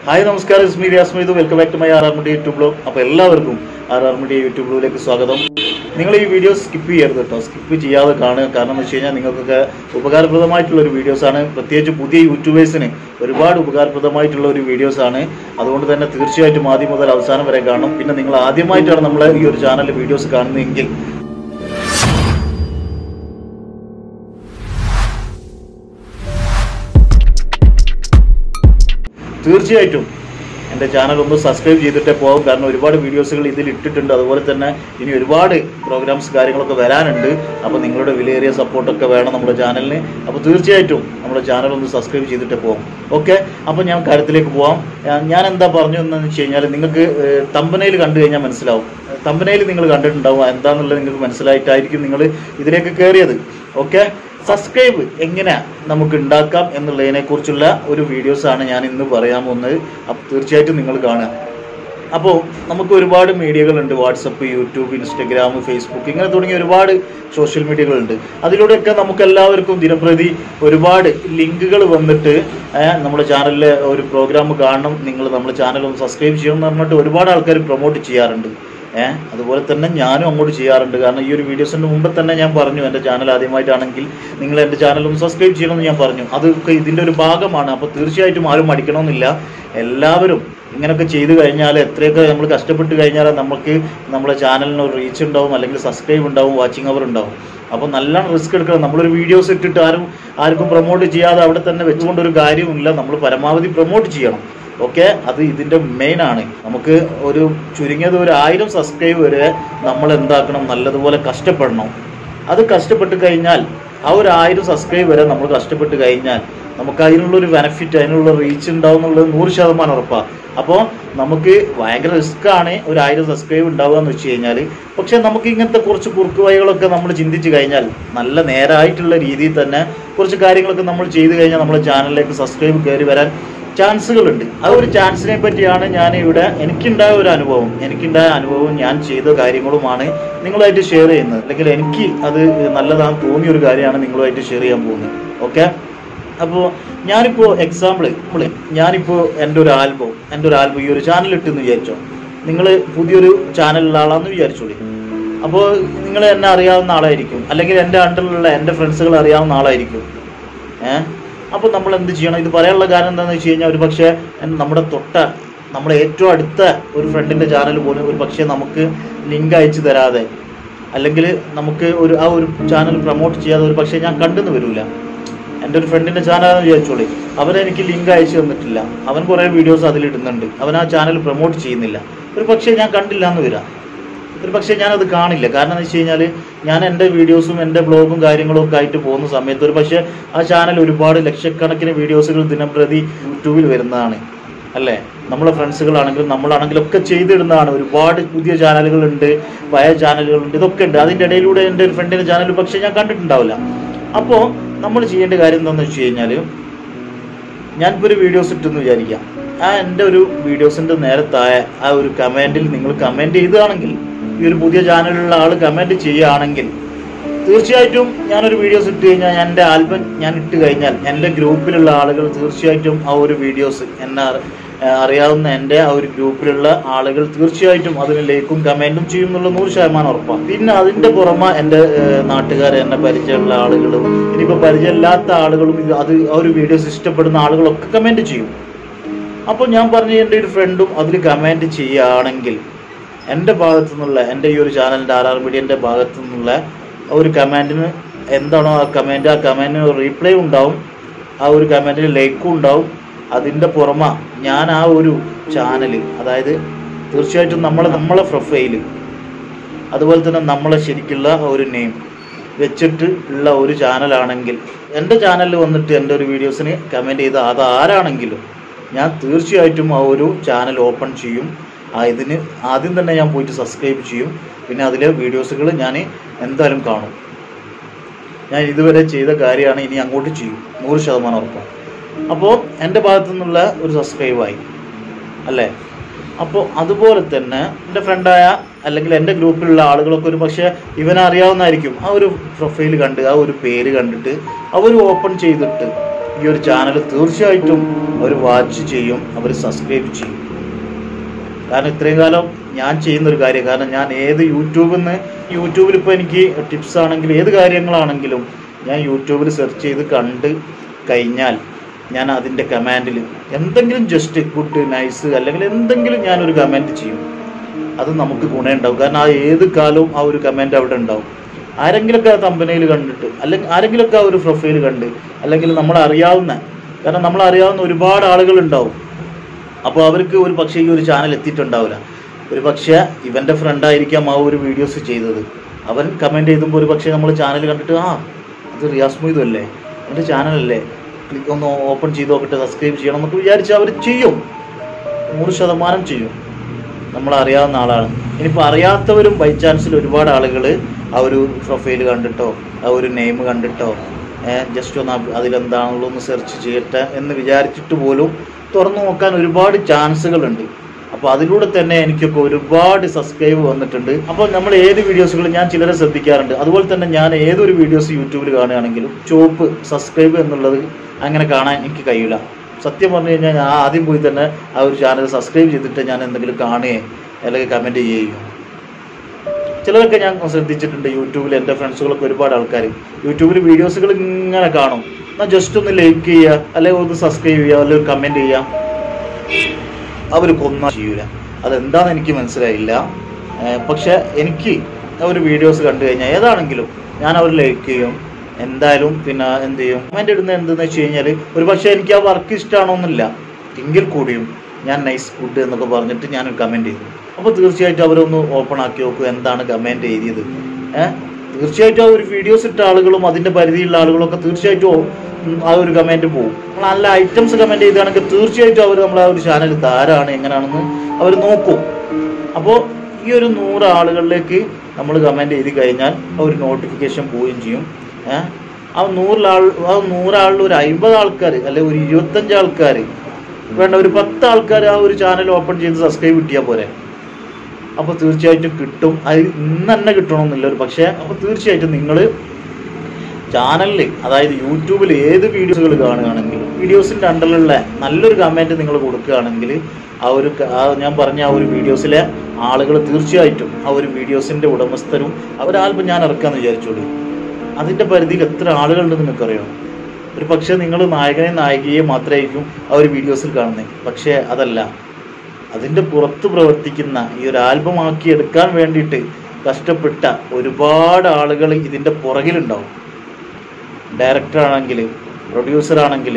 hi നമസ്കാരം ഇസ്മി വ്യാസ്മിതു welcome back to my R R media YouTube blog അപ്പോൾ എല്ലാവർക്കും ആർ ആർ മീഡിയ യൂട്യൂബ് ബ്ലോഗിലേക്ക് സ്വാഗതം നിങ്ങൾ ഈ വീഡിയോ സ്കിപ്പ് ചെയ്യരുത് കേട്ടോ സ്കിപ്പ് ചെയ്യാതെ കാണുക കാരണം എന്ന് വെച്ച് കഴിഞ്ഞാൽ നിങ്ങൾക്കൊക്കെ ഉപകാരപ്രദമായിട്ടുള്ള ഒരു വീഡിയോസാണ് പ്രത്യേകിച്ച് പുതിയ യൂട്യൂബേഴ്സിന് ഒരുപാട് ഉപകാരപ്രദമായിട്ടുള്ള ഒരു വീഡിയോസാണ് അതുകൊണ്ട് തന്നെ തീർച്ചയായിട്ടും ആദ്യം മുതൽ അവസാനം വരെ കാണും പിന്നെ നിങ്ങൾ ആദ്യമായിട്ടാണ് നമ്മൾ ഈ ഒരു ചാനലിൽ വീഡിയോസ് കാണുന്നതെങ്കിൽ തീർച്ചയായിട്ടും എൻ്റെ ചാനൽ ഒന്ന് സബ്സ്ക്രൈബ് ചെയ്തിട്ടേ പോകും കാരണം ഒരുപാട് വീഡിയോസുകൾ ഇതിൽ ഇട്ടിട്ടുണ്ട് അതുപോലെ തന്നെ ഇനി ഒരുപാട് പ്രോഗ്രാംസ് കാര്യങ്ങളൊക്കെ വരാനുണ്ട് അപ്പോൾ നിങ്ങളുടെ വിലയേറിയ സപ്പോർട്ടൊക്കെ വേണം നമ്മുടെ ചാനലിന് അപ്പോൾ തീർച്ചയായിട്ടും നമ്മുടെ ചാനൽ ഒന്ന് സബ്സ്ക്രൈബ് ചെയ്തിട്ടേ പോകും ഓക്കെ അപ്പോൾ ഞാൻ കാര്യത്തിലേക്ക് പോവാം ഞാൻ- ഞാൻ എന്താ പറഞ്ഞു എന്ന് വെച്ച് കഴിഞ്ഞാൽ നിങ്ങൾക്ക് തമ്പനയിൽ കണ്ടു കഴിഞ്ഞാൽ മനസ്സിലാവും തമ്പനയിൽ നിങ്ങൾ കണ്ടിട്ടുണ്ടാവും എന്താണെന്നുള്ളത് നിങ്ങൾക്ക് മനസ്സിലായിട്ടായിരിക്കും നിങ്ങൾ ഇതിലേക്ക് കയറിയത് ഓക്കെ സബ്സ്ക്രൈബ് എങ്ങനെ നമുക്ക് ഉണ്ടാക്കാം എന്നുള്ളതിനെ കുറിച്ചുള്ള ഒരു വീഡിയോസ് ആണ് ഞാൻ ഇന്ന് പറയാൻ പോകുന്നത് അപ്പോൾ തീർച്ചയായിട്ടും നിങ്ങൾ കാണുക അപ്പോൾ നമുക്ക് ഒരുപാട് മീഡിയകളുണ്ട് വാട്സപ്പ് യൂട്യൂബ് ഇൻസ്റ്റഗ്രാം ഫേസ്ബുക്ക് ഇങ്ങനെ തുടങ്ങിയ ഒരുപാട് സോഷ്യൽ മീഡിയകളുണ്ട് അതിലൂടെയൊക്കെ നമുക്ക് എല്ലാവർക്കും ദിനപ്രതി ഒരുപാട് ലിങ്കുകൾ വന്നിട്ട് ഏഹ്, നമ്മുടെ ചാനലിലെ ഒരു പ്രോഗ്രാം കാണണം നിങ്ങൾ നമ്മുടെ ചാനൽ ഒന്ന് സബ്സ്ക്രൈബ് ചെയ്യണം എന്ന് പറഞ്ഞിട്ട് ഒരുപാട് ആൾക്കാർ പ്രൊമോട്ട് ചെയ്യാറുണ്ട് ഏഹ് അതുപോലെ തന്നെ ഞാനും അങ്ങോട്ട് ചെയ്യാറുണ്ട് കാരണം ഈ ഒരു വീഡിയോസിന്റെ മുമ്പ് തന്നെ ഞാൻ പറഞ്ഞു എൻ്റെ ചാനൽ ആദ്യമായിട്ടാണെങ്കിൽ നിങ്ങൾ എൻ്റെ ചാനൽ ഒന്ന് സബ്സ്ക്രൈബ് ചെയ്യണമെന്ന് ഞാൻ പറഞ്ഞു അതൊക്കെ ഇതിൻ്റെ ഒരു ഭാഗമാണ് അപ്പോൾ തീർച്ചയായിട്ടും ആരും മടിക്കണമെന്നില്ല എല്ലാവരും ഇങ്ങനെയൊക്കെ ചെയ്തു കഴിഞ്ഞാൽ എത്രയൊക്കെ നമ്മൾ കഷ്ടപ്പെട്ട് കഴിഞ്ഞാൽ നമുക്ക് നമ്മുടെ ചാനലിന് ഒരു റീച്ച് ഉണ്ടാവും അല്ലെങ്കിൽ സബ്സ്ക്രൈബ് ഉണ്ടാവും വാച്ചിങ് അവർ ഉണ്ടാവും അപ്പോൾ നല്ലോണം റിസ്ക് എടുക്കണം നമ്മളൊരു വീഡിയോസ് ഇട്ടിട്ട് ആരും ആർക്കും പ്രൊമോട്ട് ചെയ്യാതെ അവിടെ തന്നെ വെച്ചുകൊണ്ട് ഒരു കാര്യമില്ല നമ്മൾ പരമാവധി പ്രൊമോട്ട് ചെയ്യണം ഓക്കെ അത് ഇതിന്റെ മെയിൻ ആണ് നമുക്ക് ഒരു ചുരുങ്ങിയത് ഒരു ആയിരം സബ്സ്ക്രൈബ് വരെ നമ്മൾ എന്താക്കണം നല്ലതുപോലെ കഷ്ടപ്പെടണം അത് കഷ്ടപ്പെട്ട് കഴിഞ്ഞാൽ ആ ഒരു ആയിരം സബ്സ്ക്രൈബ് വരെ നമ്മൾ കഷ്ടപ്പെട്ട് കഴിഞ്ഞാൽ നമുക്ക് അതിനുള്ള ഒരു ബെനിഫിറ്റ് അതിനുള്ള റീച്ച് ഉണ്ടാവും എന്നുള്ളത് നൂറ് ശതമാനം ഉറപ്പാണ് അപ്പോൾ നമുക്ക് ഭയങ്കര റിസ്ക് ആണ് ഒരു ആയിരം സബ്സ്ക്രൈബ് ഉണ്ടാവുക എന്ന് വെച്ച് കഴിഞ്ഞാൽ പക്ഷെ നമുക്ക് ഇങ്ങനത്തെ കുറച്ച് കുറുക്ക് വഴികളൊക്കെ നമ്മൾ ചിന്തിച്ച് കഴിഞ്ഞാൽ നല്ല നേരായിട്ടുള്ള രീതിയിൽ തന്നെ കുറച്ച് കാര്യങ്ങളൊക്കെ നമ്മൾ ചെയ്തു കഴിഞ്ഞാൽ നമ്മുടെ ചാനലിലേക്ക് സബ്സ്ക്രൈബ് കയറി വരാൻ ചാൻസുകളുണ്ട് ആ ഒരു ചാൻസിനെ പറ്റിയാണ് ഞാൻ ഇവിടെ എനിക്കുണ്ടായ ഒരു അനുഭവം എനിക്കുണ്ടായ അനുഭവവും ഞാൻ ചെയ്ത കാര്യങ്ങളുമാണ് നിങ്ങളുമായിട്ട് ഷെയർ ചെയ്യുന്നത് അല്ലെങ്കിൽ എനിക്ക് അത് നല്ലതാണെന്ന് തോന്നിയ ഒരു കാര്യമാണ് നിങ്ങളുമായിട്ട് ഷെയർ ചെയ്യാൻ പോകുന്നത് ഓക്കെ അപ്പോൾ ഞാനിപ്പോൾ എക്സാമ്പിൾ നമ്മൾ ഞാനിപ്പോൾ എൻ്റെ ഒരു ആൽബം എൻ്റെ ഒരു ആൽബം ഈ ഒരു ചാനൽ ഇട്ടെന്ന് വിചാരിച്ചോ നിങ്ങൾ പുതിയൊരു ചാനലുള്ള ആളാന്ന് വിചാരിച്ചോളി അപ്പോൾ നിങ്ങൾ എന്നെ അറിയാവുന്ന ആളായിരിക്കും അല്ലെങ്കിൽ എൻ്റെ അണ്ടറിലുള്ള എൻ്റെ ഫ്രണ്ട്സുകൾ അറിയാവുന്ന ആളായിരിക്കും ഏഹ് അപ്പോൾ നമ്മൾ എന്ത് ചെയ്യണം ഇത് പറയാനുള്ള കാരണം എന്താണെന്ന് വെച്ച് കഴിഞ്ഞാൽ ഒരു പക്ഷേ നമ്മുടെ തൊട്ട നമ്മുടെ ഏറ്റവും അടുത്ത ഒരു ഫ്രണ്ടിൻ്റെ ചാനൽ പോലും ഒരു പക്ഷേ നമുക്ക് ലിങ്ക് അയച്ചു തരാതെ അല്ലെങ്കിൽ നമുക്ക് ഒരു ആ ഒരു ചാനൽ പ്രൊമോട്ട് ചെയ്യാതെ ഒരു പക്ഷേ ഞാൻ കണ്ടെന്ന് വരില്ല എൻ്റെ ഒരു ഫ്രണ്ടിൻ്റെ ചാനലാണെന്ന് വിചാരിച്ചോളി അവൻ എനിക്ക് ലിങ്ക് അയച്ചു തന്നിട്ടില്ല അവൻ കുറേ വീഡിയോസ് അതിലിടുന്നുണ്ട് അവൻ ആ ചാനൽ പ്രൊമോട്ട് ചെയ്യുന്നില്ല ഒരു പക്ഷേ ഞാൻ കണ്ടില്ല എന്ന് വരാം ഒരു പക്ഷേ ഞാനത് കാണില്ല കാരണം എന്ന് വെച്ച് കഴിഞ്ഞാൽ ഞാൻ എൻ്റെ വീഡിയോസും എൻ്റെ ബ്ലോഗും കാര്യങ്ങളും ഒക്കെ ആയിട്ട് പോകുന്ന സമയത്ത് ഒരു പക്ഷേ ആ ചാനൽ ഒരുപാട് ലക്ഷക്കണക്കിന് വീഡിയോസുകൾ ദിനംപ്രതി യൂട്യൂബിൽ വരുന്നതാണ് അല്ലേ നമ്മളെ ഫ്രണ്ട്സുകളാണെങ്കിലും നമ്മളാണെങ്കിലും ഒക്കെ ചെയ്തിടുന്നതാണ് ഒരുപാട് പുതിയ ചാനലുകളുണ്ട് പഴയ ചാനലുകളുണ്ട് ഇതൊക്കെ ഉണ്ട് അതിൻ്റെ ഇടയിലൂടെ എൻ്റെ ഒരു ഫ്രണ്ടിൻ്റെ ചാനൽ പക്ഷേ ഞാൻ കണ്ടിട്ടുണ്ടാവില്ല അപ്പോൾ നമ്മൾ ചെയ്യേണ്ട കാര്യം എന്താണെന്ന് വെച്ച് കഴിഞ്ഞാൽ ഞാനിപ്പോൾ ഒരു വീഡിയോസ് ഇട്ടെന്ന് വിചാരിക്കാം ആ എൻ്റെ ഒരു വീഡിയോസിൻ്റെ നേരെ താഴെ ആ ഒരു കമൻറ്റിൽ നിങ്ങൾ കമൻറ്റ് ചെയ്തതാണെങ്കിൽ ഈ ഒരു പുതിയ ചാനലിലുള്ള ആൾ കമൻറ്റ് ചെയ്യുകയാണെങ്കിൽ തീർച്ചയായിട്ടും ഞാനൊരു വീഡിയോസ് ഇട്ട് കഴിഞ്ഞാൽ എൻ്റെ ആൽബം ഞാൻ ഇട്ട് കഴിഞ്ഞാൽ എൻ്റെ ഗ്രൂപ്പിലുള്ള ആളുകൾ തീർച്ചയായിട്ടും ആ ഒരു വീഡിയോസ് എന്നെ അറി- ഏഹ് അറിയാവുന്ന എൻ്റെ ആ ഒരു ഗ്രൂപ്പിലുള്ള ആളുകൾ തീർച്ചയായിട്ടും അതിന് ലൈക്കും കമൻറ്റും ചെയ്യും എന്നുള്ള നൂറ് ശതമാനം ഉറപ്പാണ് പിന്നെ അതിൻ്റെ പുറമെ എൻ്റെ നാട്ടുകാർ എന്നെ പരിചയമുള്ള ആളുകളും ഇനിയിപ്പോൾ പരിചയമില്ലാത്ത ആളുകളും ഇത് അത് ആ ഒരു വീഡിയോസ് ഇഷ്ടപ്പെടുന്ന ആളുകളൊക്കെ കമൻറ്റ് ചെയ്യും അപ്പോൾ ഞാൻ പറഞ്ഞ എൻ്റെ ഒരു ഫ്രണ്ടും അതിൽ കമൻറ്റ് ചെയ്യുകയാണെങ്കിൽ എൻ്റെ ഭാഗത്തു നിന്നുള്ള എൻ്റെ ഈ ഒരു ചാനലിൻ്റെ ആർ ആർ മീഡിയൻ്റെ ഭാഗത്തു നിന്നുള്ള ആ ഒരു കമൻറ്റിന് എന്താണോ ആ കമൻറ്റ് ആ കമൻറ്റിന് റീപ്ലൈ ഉണ്ടാവും ആ ഒരു കമൻറ്റിന് ലൈക്കും ഉണ്ടാവും അതിൻ്റെ പുറമെ ഞാൻ ആ ഒരു ചാനൽ അതായത് തീർച്ചയായിട്ടും നമ്മളെ നമ്മളെ പ്രൊഫൈല് അതുപോലെ തന്നെ നമ്മളെ ശരിക്കുള്ള ആ ഒരു നെയിം വെച്ചിട്ട് ഉള്ള ഒരു ചാനലാണെങ്കിൽ എൻ്റെ ചാനലിൽ വന്നിട്ട് എൻ്റെ ഒരു വീഡിയോസിന് കമൻറ്റ് ചെയ്ത അത് ആരാണെങ്കിലും ഞാൻ തീർച്ചയായിട്ടും ആ ഒരു ചാനൽ ഓപ്പൺ ചെയ്യും ആ ഇതിന് ആദ്യം തന്നെ ഞാൻ പോയിട്ട് സബ്സ്ക്രൈബ് ചെയ്യും പിന്നെ അതിലെ വീഡിയോസുകൾ ഞാൻ എന്തായാലും കാണും ഞാൻ ഇതുവരെ ചെയ്ത കാര്യമാണ് ഇനി അങ്ങോട്ട് ചെയ്യും നൂറ് ശതമാനം ഉറപ്പാണ് അപ്പോൾ എൻ്റെ ഭാഗത്തു നിന്നുള്ള ഒരു സബ്സ്ക്രൈബായി അല്ലേ അപ്പോൾ അതുപോലെ തന്നെ എൻ്റെ ഫ്രണ്ടായ അല്ലെങ്കിൽ എൻ്റെ ഗ്രൂപ്പിലുള്ള ആളുകളൊക്കെ ഒരു പക്ഷേ ഇവനെ അറിയാവുന്നതായിരിക്കും ആ ഒരു പ്രൊഫൈൽ കണ്ട് ആ ഒരു പേര് കണ്ടിട്ട് അവർ ഓപ്പൺ ചെയ്തിട്ട് ഈ ഒരു ചാനൽ തീർച്ചയായിട്ടും അവർ വാച്ച് ചെയ്യും അവർ സബ്സ്ക്രൈബ് ചെയ്യും കാരണം ഇത്രയും കാലം ഞാൻ ചെയ്യുന്ന ഒരു കാര്യം കാരണം ഞാൻ ഏത് യൂട്യൂബിൽ നിന്ന് യൂട്യൂബിൽ ഇപ്പോൾ എനിക്ക് ടിപ്സ് ആണെങ്കിലും ഏത് കാര്യങ്ങളാണെങ്കിലും ഞാൻ യൂട്യൂബിൽ സെർച്ച് ചെയ്ത് കണ്ട് കഴിഞ്ഞാൽ ഞാൻ അതിൻ്റെ കമാൻഡിൽ എന്തെങ്കിലും ജസ്റ്റ് ഗുഡ് നൈസ് അല്ലെങ്കിൽ എന്തെങ്കിലും ഞാനൊരു കമൻറ്റ് ചെയ്യും അത് നമുക്ക് ഗുണമുണ്ടാവും കാരണം ആ ഏത് കാലവും ആ ഒരു കമൻറ്റ് അവിടെ ഉണ്ടാവും ആരെങ്കിലുമൊക്കെ ആ കമ്പനിയിൽ കണ്ടിട്ട് അല്ലെങ്കിൽ ആരെങ്കിലുമൊക്കെ ആ ഒരു പ്രൊഫൈൽ കണ്ട് അല്ലെങ്കിൽ നമ്മൾ അറിയാവുന്ന കാരണം നമ്മൾ അറിയാവുന്ന ഒരുപാട് ആളുകൾ ഉണ്ടാവും അപ്പോൾ അവർക്ക് ഒരു പക്ഷേ ഈ ഒരു ചാനൽ എത്തിയിട്ടുണ്ടാവില്ല ഒരു പക്ഷേ ഇവൻ്റെ ഫ്രണ്ടായിരിക്കാം ആ ഒരു വീഡിയോസ് ചെയ്തത് അവൻ കമൻറ്റ് ചെയ്തുമ്പോൾ ഒരു പക്ഷേ നമ്മൾ ചാനൽ കണ്ടിട്ട് ആ അത് റിയാസ് മൊയ്തു അല്ലേ എൻ്റെ ചാനലല്ലേ ക്ലിക്ക് ഒന്ന് ഓപ്പൺ ചെയ്ത് നോക്കട്ടെ സബ്സ്ക്രൈബ് ചെയ്യണം എന്നൊക്കെ വിചാരിച്ച് അവർ ചെയ്യും നൂറ് ശതമാനം ചെയ്യും നമ്മൾ അറിയാവുന്ന ആളാണ് ഇനിയിപ്പോൾ അറിയാത്തവരും ബൈ ചാൻസിൽ ഒരുപാട് ആളുകൾ ആ ഒരു പ്രൊഫൈൽ കണ്ടിട്ടോ ആ ഒരു നെയിം കണ്ടിട്ടോ ജസ്റ്റ് ഒന്ന് അബ് അതിലെന്താണുള്ളൂ ഒന്ന് സെർച്ച് ചെയ്യട്ടെ എന്ന് വിചാരിച്ചിട്ട് പോലും തുറന്നു നോക്കാൻ ഒരുപാട് ചാൻസുകളുണ്ട് അപ്പോൾ അതിലൂടെ തന്നെ എനിക്കൊക്കെ ഒരുപാട് സബ്സ്ക്രൈബ് വന്നിട്ടുണ്ട് അപ്പോൾ നമ്മൾ ഏത് വീഡിയോസുകളും ഞാൻ ചിലരെ ശ്രദ്ധിക്കാറുണ്ട് അതുപോലെ തന്നെ ഞാൻ ഏതൊരു വീഡിയോസ് യൂട്യൂബിൽ കാണുകയാണെങ്കിലും ചോപ്പ് സബ്സ്ക്രൈബ് എന്നുള്ളത് അങ്ങനെ കാണാൻ എനിക്ക് കഴിയില്ല സത്യം പറഞ്ഞു കഴിഞ്ഞാൽ ഞാൻ ആദ്യം പോയി തന്നെ ആ ഒരു ചാനൽ സബ്സ്ക്രൈബ് ചെയ്തിട്ട് ഞാൻ എന്തെങ്കിലും കാണുകയും അല്ലെങ്കിൽ കമൻറ്റ് ചെയ്യുകയും ചിലരൊക്കെ ഞാൻ ശ്രദ്ധിച്ചിട്ടുണ്ട് യൂട്യൂബിൽ എൻ്റെ ഫ്രണ്ട്സുകളൊക്കെ ഒരുപാട് ആൾക്കാർ യൂട്യൂബിൽ വീഡിയോസുകൾ ഇങ്ങനെ കാണും എന്നാൽ ജസ്റ്റ് ഒന്ന് ലൈക്ക് ചെയ്യുക അല്ലെങ്കിൽ ഒന്ന് സബ്സ്ക്രൈബ് ചെയ്യുക അല്ലെങ്കിൽ കമൻറ്റ് ചെയ്യുക അവർ കൊന്ന ചെയ്യൂല അതെന്താണെന്ന് എനിക്ക് മനസ്സിലായില്ല ഏഹ് പക്ഷെ എനിക്ക് ആ ഒരു വീഡിയോസ് കണ്ടു കഴിഞ്ഞാൽ ഏതാണെങ്കിലും ഞാൻ അവർ ലൈക്ക് ചെയ്യും എന്തായാലും പിന്നെ എന്ത് ചെയ്യും കമൻ്റ് ഇടുന്നത് എന്തെന്ന് വെച്ച് കഴിഞ്ഞാൽ ഒരു പക്ഷേ എനിക്ക് ആ വർക്ക് ഇഷ്ടമാണോന്നില്ല എങ്കിൽ കൂടിയും ഞാൻ നൈസ് ഗുഡ് എന്നൊക്കെ പറഞ്ഞിട്ട് ഞാൻ കമൻറ്റ് ചെയ്തു അപ്പോൾ തീർച്ചയായിട്ടും അവരൊന്ന് ഓപ്പൺ ആക്കി നോക്കും എന്താണ് കമൻറ്റ് എഴുതിയത് ഏഹ് തീർച്ചയായിട്ടും ആ ഒരു വീഡിയോസ് ഇട്ട ആളുകളും അതിൻ്റെ പരിധിയുള്ള ആളുകളൊക്കെ തീർച്ചയായിട്ടും ഉം, ആ ഒരു കമൻറ്റ് പോകും നമ്മൾ നല്ല ഐറ്റംസ് കമൻറ്റ് ചെയ്താണെങ്കിൽ തീർച്ചയായിട്ടും അവർ നമ്മളെ ആ ഒരു ചാനൽ താരാണ് എങ്ങനെയാണെന്ന് അവർ നോക്കും അപ്പോൾ ഈ ഒരു നൂറ് ആളുകളിലേക്ക് നമ്മൾ കമൻറ്റ് ചെയ്ത് കഴിഞ്ഞാൽ ആ ഒരു നോട്ടിഫിക്കേഷൻ പോവുകയും ചെയ്യും ഏഹ് ആ നൂറിലാൾ ആ നൂറാളിൽ ഒരു അമ്പത് ആൾക്കാർ അല്ലെങ്കിൽ ഒരു ഇരുപത്തഞ്ച് ആൾക്കാർ വേണ്ട ഒരു പത്ത് ആൾക്കാർ ആ ഒരു ചാനൽ ഓപ്പൺ ചെയ്ത് സബ്സ്ക്രൈബ് കിട്ടിയാൽ പോരെ അപ്പോൾ തീർച്ചയായിട്ടും കിട്ടും അത് ഇന്ന് തന്നെ കിട്ടണമെന്നില്ല ഒരു പക്ഷേ അപ്പോൾ തീർച്ചയായിട്ടും നിങ്ങൾ ചാനലിൽ അതായത് യൂട്യൂബിൽ ഏത് വീഡിയോസുകൾ കാണുകയാണെങ്കിലും വീഡിയോസിൻ്റെ അണ്ടറിലുള്ള നല്ലൊരു കമൻറ്റ് നിങ്ങൾ കൊടുക്കുകയാണെങ്കിൽ ആ ഒരു ക- ആ ഞാൻ പറഞ്ഞ ആ ഒരു വീഡിയോസിലെ ആളുകൾ തീർച്ചയായിട്ടും ആ ഒരു വീഡിയോസിൻ്റെ ഉടമസ്ഥരും അവരാൽപ്പം ഞാൻ ഇറക്കാമെന്ന് വിചാരിച്ചോളൂ അതിൻ്റെ പരിധിയിൽ എത്ര ആളുകളുണ്ടെന്ന് നിങ്ങൾക്കറിയോ ഒരു പക്ഷേ നിങ്ങൾ നായകനെ നായികയെ മാത്രമായിരിക്കും ആ ഒരു വീഡിയോസിൽ കാണുന്നത് പക്ഷേ അതല്ല അതിൻ്റെ പുറത്ത് പ്രവർത്തിക്കുന്ന ഈ ഒരു ആൽബം ആക്കി എടുക്കാൻ വേണ്ടിയിട്ട് കഷ്ടപ്പെട്ട ഒരുപാട് ആളുകൾ ഇതിൻ്റെ പുറകിലുണ്ടാവും ഡയറക്ടർ ആണെങ്കിൽ പ്രൊഡ്യൂസർ ആണെങ്കിൽ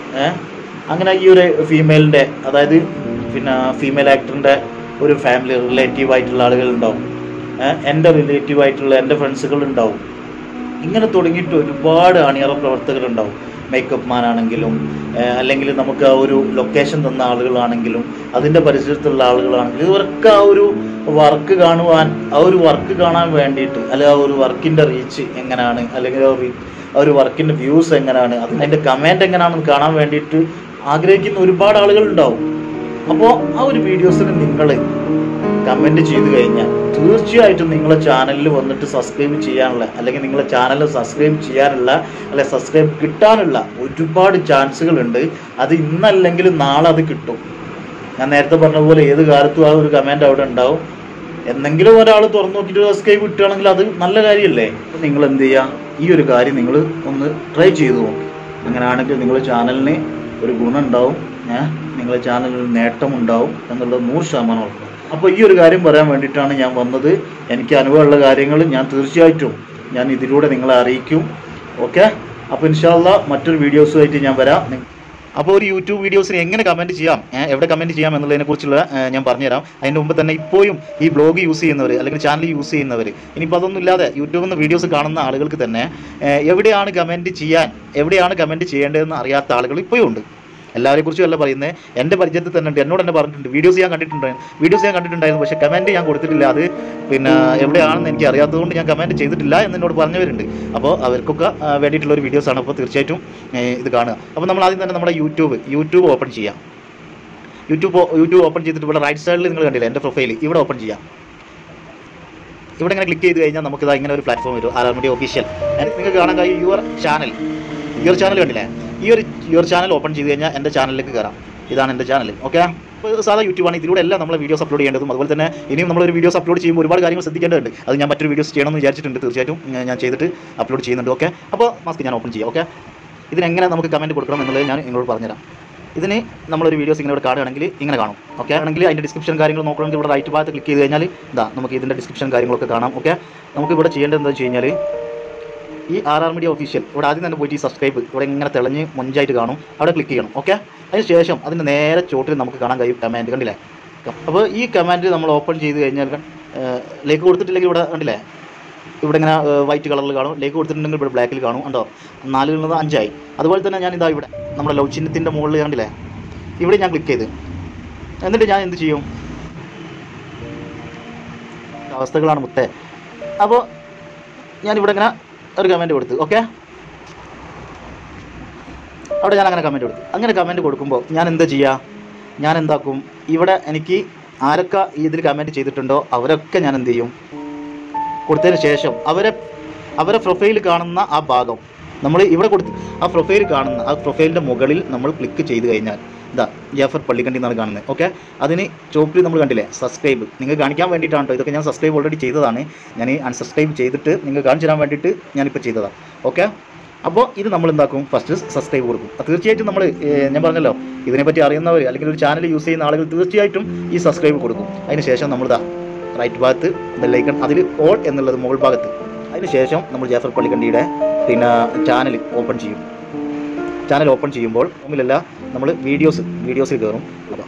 അങ്ങനെ ഈ ഒരു ഫീമെയിലിൻ്റെ അതായത് പിന്നെ ഫീമെയിൽ ആക്ടറിൻ്റെ ഒരു ഫാമിലി റിലേറ്റീവ് ആയിട്ടുള്ള ആളുകൾ ഉണ്ടാവും എൻ്റെ റിലേറ്റീവ് ആയിട്ടുള്ള എൻ്റെ ഫ്രണ്ട്സുകൾ ഉണ്ടാവും ഇങ്ങനെ തുടങ്ങിയിട്ട് ഒരുപാട് അണിയറ പ്രവർത്തകരുണ്ടാവും മേക്കപ്പ് മാൻ ആണെങ്കിലും ഏഹ് അല്ലെങ്കിൽ നമുക്ക് ആ ഒരു ലൊക്കേഷൻ തന്ന ആളുകളാണെങ്കിലും അതിൻ്റെ പരിസരത്തുള്ള ആളുകളാണെങ്കിലും ഇവർക്ക് ആ ഒരു വർക്ക് കാണുവാൻ ആ ഒരു വർക്ക് കാണാൻ വേണ്ടിയിട്ട് അല്ലെങ്കിൽ ആ ഒരു വർക്കിൻ്റെ റീച്ച് എങ്ങനെയാണ് അല്ലെങ്കിൽ ആ ഒരു- ആ ഒരു വർക്കിൻ്റെ വ്യൂസ് എങ്ങനെയാണ് അത് അതിൻ്റെ കമൻറ്റ് എങ്ങനെയാണെന്ന് കാണാൻ വേണ്ടിയിട്ട് ആഗ്രഹിക്കുന്ന ഒരുപാട് ആളുകളുണ്ടാവും അപ്പോൾ ആ ഒരു വീഡിയോസിന് നിങ്ങൾ കമൻറ്റ് ചെയ്ത് കഴിഞ്ഞാൽ തീർച്ചയായിട്ടും നിങ്ങളെ ചാനലിൽ വന്നിട്ട് സബ്സ്ക്രൈബ് ചെയ്യാനുള്ള അല്ലെങ്കിൽ നിങ്ങളെ ചാനൽ സബ്സ്ക്രൈബ് ചെയ്യാനുള്ള അല്ലെ സബ്സ്ക്രൈബ് കിട്ടാനുള്ള ഒരുപാട് ചാൻസുകളുണ്ട് അത് ഇന്നല്ലെങ്കിൽ നാളെ അത് കിട്ടും ഞാൻ നേരത്തെ പറഞ്ഞ പോലെ ഏത് കാലത്തും ആ ഒരു കമൻറ്റ് അവിടെ ഉണ്ടാവും എന്തെങ്കിലും ഒരാൾ തുറന്നു നോക്കിയിട്ട് സബ്സ്ക്രൈബ് കിട്ടുകയാണെങ്കിൽ അത് നല്ല കാര്യമല്ലേ അപ്പോൾ നിങ്ങൾ എന്ത് ചെയ്യുക ഈ ഒരു കാര്യം നിങ്ങൾ ഒന്ന് ട്രൈ ചെയ്തു നോക്കി അങ്ങനെയാണെങ്കിൽ നിങ്ങളുടെ ചാനലിന് ഒരു ഗുണം ഉണ്ടാവും ഏഹ് നിങ്ങളുടെ ചാനലിന് ഒരു നേട്ടം ഉണ്ടാവും എന്നുള്ളത് നൂറ് ശതമാനം ഉറപ്പാണ് അപ്പോൾ ഈ ഒരു കാര്യം പറയാൻ വേണ്ടിയിട്ടാണ് ഞാൻ വന്നത് എനിക്ക് അനുഭവമുള്ള കാര്യങ്ങൾ ഞാൻ തീർച്ചയായിട്ടും ഞാൻ ഇതിലൂടെ നിങ്ങളെ അറിയിക്കും ഓക്കെ അപ്പോൾ ഇൻഷാല്ല മറ്റൊരു വീഡിയോസുമായിട്ട് ഞാൻ വരാം നി- അപ്പോൾ ഒരു യൂട്യൂബ് വീഡിയോസിന് എങ്ങനെ കമൻറ്റ് ചെയ്യാം ഏ, എവിടെ കമൻറ്റ് ചെയ്യാം എന്നുള്ളതിനെ കുറിച്ചുള്ള ഏ, ഞാൻ പറഞ്ഞുതരാം അതിൻ്റെ മുമ്പ് തന്നെ ഇപ്പോഴും ഈ ബ്ലോഗ് യൂസ് ചെയ്യുന്നവർ അല്ലെങ്കിൽ ചാനൽ യൂസ് ചെയ്യുന്നവർ ഇനിയിപ്പോൾ അതൊന്നും ഇല്ലാതെ യൂട്യൂബിൽ നിന്ന് വീഡിയോസ് കാണുന്ന ആളുകൾക്ക് തന്നെ ഏ, എവിടെയാണ് കമൻറ്റ് ചെയ്യാൻ എവിടെയാണ് കമൻറ്റ് ചെയ്യേണ്ടതെന്ന് അറിയാത്ത ആളുകൾ ഇപ്പോഴും ഉണ്ട് എല്ലാവരെ കുറിച്ചും അല്ല പറയുന്നത് എൻ്റെ പരിചയത്തിൽ തന്നെ ഉണ്ട് എന്നോട് തന്നെ പറഞ്ഞിട്ടുണ്ട് വീഡിയോസ് ഞാൻ കണ്ടിട്ടുണ്ട് വീഡിയോസ് ഞാൻ കണ്ടിട്ടുണ്ടായിരുന്നു പക്ഷേ കമൻറ്റ് ഞാൻ കൊടുത്തിട്ടില്ല അത് പിന്നെ എവിടെയാണെന്ന് എനിക്ക് അറിയാത്തതുകൊണ്ട് ഞാൻ കമൻറ്റ് ചെയ്തിട്ടില്ല എന്ന് എന്നോട് പറഞ്ഞവരുണ്ട് അപ്പോൾ അവർക്കൊക്കെ ആ, വേണ്ടിയിട്ടുള്ള ഒരു വീഡിയോസാണ് അപ്പോൾ തീർച്ചയായിട്ടും ഏ, ഇത് കാണുക അപ്പോൾ നമ്മൾ ആദ്യം തന്നെ നമ്മുടെ യൂട്യൂബ് യൂട്യൂബ് ഓപ്പൺ ചെയ്യാം യൂട്യൂബ് യൂട്യൂബ് ഓപ്പൺ ചെയ്തിട്ട് ഇവിടെ റൈറ്റ് സൈഡിൽ നിങ്ങൾ കണ്ടില്ല എൻ്റെ പ്രൊഫൈൽ ഇവിടെ ഓപ്പൺ ചെയ്യാം ഇവിടെ ഇങ്ങനെ ക്ലിക്ക് ചെയ്ത് കഴിഞ്ഞാൽ നമുക്കിതാ ഇങ്ങനെ ഒരു പ്ലാറ്റ്ഫോം വരും ആർ മീഡിയ ഒഫീഷ്യൽ നിങ്ങൾക്ക് കാണാൻ കഴിയും യുവർ ചാനൽ യുവർ ചാനൽ കണ്ടില്ലേ ഈ ഒരു ഈ ഒരു ചാനൽ ഓപ്പൺ ചെയ്ത് കഴിഞ്ഞാൽ എൻ്റെ ചാനലിലേക്ക് കയറാം ഇതാണ് എൻ്റെ ചാനൽ ഓക്കെ അപ്പോൾ സാധാ യൂട്യൂബാണ് ഇതിലൂടെ എല്ലാം നമ്മൾ വീഡിയോസ് അപ്ലോഡ് ചെയ്യേണ്ടതും അതുപോലെ തന്നെ ഇനിയും നമ്മളൊരു വീഡിയോസ് അപ്ലോഡ് ചെയ്യുമ്പോൾ ഒരുപാട് കാര്യങ്ങൾ ശ്രദ്ധിക്കേണ്ടതുണ്ട് അത് ഞാൻ മറ്റൊരു വീഡിയോസ് ചെയ്യണമെന്ന് വിചാരിച്ചിട്ടുണ്ട് തീർച്ചയായിട്ടും ഞാൻ- ഞാൻ ചെയ്തിട്ട് അപ്ലോഡ് ചെയ്യുന്നുണ്ട് ഓക്കെ അപ്പോൾ മാസ്ക് ഞാൻ ഓപ്പൺ ചെയ്യാം ഓക്കെ ഇതിനെങ്ങനെ നമുക്ക് കമൻറ്റ് കൊടുക്കണം എന്നുള്ളത് ഞാൻ നിങ്ങളോട് പറഞ്ഞുതരാം ഇതിന് നമ്മളൊരു വീഡിയോസ് ഇങ്ങനെ ഇവിടെ കാണുകയാണെങ്കിൽ ഇങ്ങനെ കാണും ഓക്കെ ആണെങ്കിൽ അതിൻ്റെ ഡിസ്ക്രിപ്ഷൻ കാര്യങ്ങൾ നോക്കണമെങ്കിൽ ഇവിടെ റൈറ്റ് ഭാഗത്ത് ക്ലിക്ക് ചെയ്ത് കഴിഞ്ഞാൽ ഇതാ നമുക്ക് ഇതിൻ്റെ ഡിസ്ക്രിപ്ഷൻ കാര്യങ്ങളൊക്കെ കാണാം ഓക്കെ നമുക്ക് ഇവിടെ ചെയ്യേണ്ടത് എന്താ വെച്ച് കഴിഞ്ഞാൽ ഈ ആർ ആർ മീഡിയ ഒഫീഷ്യൽ ഇവിടെ ആദ്യം തന്നെ പോയിട്ട് ഈ സബ്സ്ക്രൈബ് ഇവിടെ ഇങ്ങനെ തെളിഞ്ഞ് മുഞ്ചായിട്ട് കാണും അവിടെ ക്ലിക്ക് ചെയ്യണം ഓക്കെ അതിന് ശേഷം അതിൻ്റെ നേരെ ചോട്ടിൽ നമുക്ക് കാണാൻ കഴിയും കമാൻഡ് കണ്ടില്ലേ അപ്പോൾ ഈ കമാൻഡ് നമ്മൾ ഓപ്പൺ ചെയ്ത് കഴിഞ്ഞാൽ ലേക്ക് കൊടുത്തിട്ടില്ലെങ്കിൽ ഇവിടെ കണ്ടില്ലേ ഇവിടെ ഇങ്ങനെ വൈറ്റ് കളറിൽ കാണും ലേക്ക് കൊടുത്തിട്ടുണ്ടെങ്കിൽ ഇവിടെ ബ്ലാക്കിൽ കാണും ഉണ്ടോ നാലിൽ നിന്ന് അഞ്ചായി അതുപോലെ തന്നെ ഞാൻ ഇതാ ഇവിടെ നമ്മുടെ ലവ് ചിഹ്നത്തിൻ്റെ മുകളിൽ കണ്ടില്ലേ ഇവിടെ ഞാൻ ക്ലിക്ക് ചെയ്ത് എന്നിട്ട് ഞാൻ എന്ത് ചെയ്യും അവസ്ഥകളാണ് മുത്തേ അപ്പോൾ ഞാനിവിടെ ഇങ്ങനെ ഒരു കമൻറ്റ് കൊടുത്തു ഓക്കെ അവിടെ ഞാൻ അങ്ങനെ കമൻറ്റ് കൊടുത്തു അങ്ങനെ കമൻറ്റ് കൊടുക്കുമ്പോൾ ഞാൻ എന്താ ചെയ്യുക ഞാൻ എന്താക്കും ഇവിടെ എനിക്ക് ആരൊക്കെ ഇതിൽ കമൻറ്റ് ചെയ്തിട്ടുണ്ടോ അവരൊക്കെ ഞാൻ എന്ത് ചെയ്യും കൊടുത്തതിന് ശേഷം അവരെ അവരെ പ്രൊഫൈൽ കാണുന്ന ആ ഭാഗം നമ്മൾ ഇവിടെ കൊടുത്ത് ആ പ്രൊഫൈൽ കാണുന്ന ആ പ്രൊഫൈലിൻ്റെ മുകളിൽ നമ്മൾ ക്ലിക്ക് ചെയ്ത് കഴിഞ്ഞാൽ ഇതാ ജാഫർ പള്ളിക്കണ്ടി എന്നാണ് കാണുന്നത് ഓക്കെ അതിന് ചോപ്പിൽ നമ്മൾ കണ്ടില്ലേ സബ്സ്ക്രൈബ് നിങ്ങൾ കാണിക്കാൻ വേണ്ടിയിട്ടാണ് കേട്ടോ ഇതൊക്കെ ഞാൻ സബ്സ്ക്രൈബ് ഓൾറെഡി ചെയ്തതാണ് ഞാൻ ഈ അൺസബ്സ്ക്രൈബ് ചെയ്തിട്ട് നിങ്ങൾ കാണിച്ചു തരാൻ വേണ്ടിയിട്ട് ഞാനിപ്പോൾ ചെയ്തതാണ് ഓക്കെ അപ്പോൾ ഇത് നമ്മൾ എന്താക്കും ഫസ്റ്റ് സബ്സ്ക്രൈബ് കൊടുക്കും അത് തീർച്ചയായിട്ടും നമ്മൾ ഞാൻ പറഞ്ഞല്ലോ ഇതിനെപ്പറ്റി അറിയുന്നവർ അല്ലെങ്കിൽ ഒരു ചാനൽ യൂസ് ചെയ്യുന്ന ആളുകൾ തീർച്ചയായിട്ടും ഈ സബ്സ്ക്രൈബ് കൊടുക്കും അതിന് ശേഷം നമ്മളിതാ റൈറ്റ് ഭാഗത്ത് ബെല്ലൈക്കൺ അതിൽ ഓൾ എന്നുള്ളത് മുകൾ ഭാഗത്ത് അതിന് ശേഷം നമ്മൾ ജാഫർ പള്ളിക്കണ്ടിയുടെ പിന്നെ ചാനൽ ഓപ്പൺ ചെയ്യും ചാനൽ ഓപ്പൺ ചെയ്യുമ്പോൾ ഒന്നിലല്ല നമ്മൾ വീഡിയോസ് വീഡിയോസിൽ കയറും അപ്പോൾ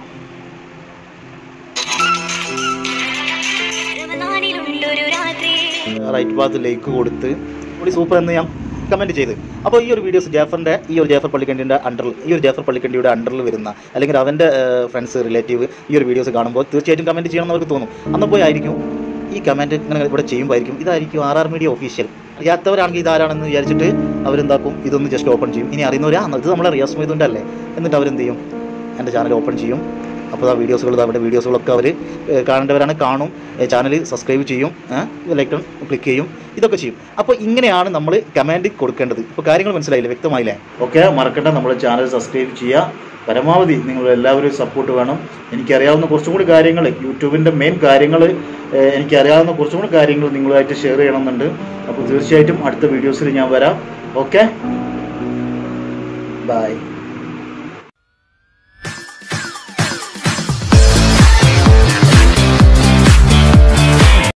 റമദാനിലുണ്ടൊരു രാത്രി റൈറ്റ് ഭാഗത്ത് ലൈക്ക് കൊടുത്ത് കൂടി സൂപ്പർ എന്ന് ഞാൻ കമൻറ്റ് ചെയ്ത് അപ്പോൾ ഈ ഒരു വീഡിയോസ് ജാഫറിൻ്റെ ഈ ഒരു ജാഫർ പള്ളിക്കണ്ടിൻ്റെ അണ്ടറിൽ ഈ ഒരു ജാഫർ പള്ളിക്കണ്ടിയുടെ അണ്ടറിൽ വരുന്ന അല്ലെങ്കിൽ അവൻ്റെ ഫ്രണ്ട്സ് റിലേറ്റീവ് ഈ ഒരു വീഡിയോസ് കാണുമ്പോൾ തീർച്ചയായിട്ടും കമൻറ്റ് ചെയ്യണം എന്ന് അവർക്ക് തോന്നും അന്ന് പോയി ആയിരിക്കും ഈ കമൻറ്റ് ഇങ്ങനെ ഇവിടെ ചെയ്യുമ്പോൾ ആയിരിക്കും ഇതായിരിക്കും ആർ ആർ മീഡിയ ഒഫീഷ്യൽ അറിയാത്തവരാണെങ്കിൽ ഇതാരാണെന്ന് വിചാരിച്ചിട്ട് അവരെന്താക്കും ഇതൊന്ന് ജസ്റ്റ് ഓപ്പൺ ചെയ്യും ഇനി അറിയുന്നവരാ ഇത് നമ്മളെ റിയാസ് മൊയ്തുൻ്റെ അല്ലേ എന്നിട്ട് അവരെന്ത് ചെയ്യും എൻ്റെ ചാനൽ ഓപ്പൺ ചെയ്യും അപ്പോൾ ആ വീഡിയോസുകൾ അവിടെ വീഡിയോസുകളൊക്കെ അവർ കാണേണ്ടവരാണ് കാണും ചാനൽ സബ്സ്ക്രൈബ് ചെയ്യും ലൈക്ക് ക്ലിക്ക് ചെയ്യും ഇതൊക്കെ ചെയ്യും അപ്പോൾ ഇങ്ങനെയാണ് നമ്മൾ കമാൻഡ് കൊടുക്കേണ്ടത് ഇപ്പോൾ കാര്യങ്ങൾ മനസ്സിലായില്ലേ വ്യക്തമായില്ലേ ഓക്കെ മറക്കണ്ട നമ്മുടെ ചാനൽ സബ്സ്ക്രൈബ് ചെയ്യുക പരമാവധി നിങ്ങൾ എല്ലാവരും സപ്പോർട്ട് വേണം എനിക്കറിയാവുന്ന കുറച്ചും കൂടി കാര്യങ്ങൾ യൂട്യൂബിൻ്റെ മെയിൻ കാര്യങ്ങൾ എനിക്കറിയാവുന്ന കുറച്ചും കൂടി കാര്യങ്ങൾ നിങ്ങളുമായിട്ട് ഷെയർ ചെയ്യണമെന്നുണ്ട് അപ്പോൾ തീർച്ചയായിട്ടും അടുത്ത വീഡിയോസിൽ ഞാൻ വരാം ഓക്കെ ബൈ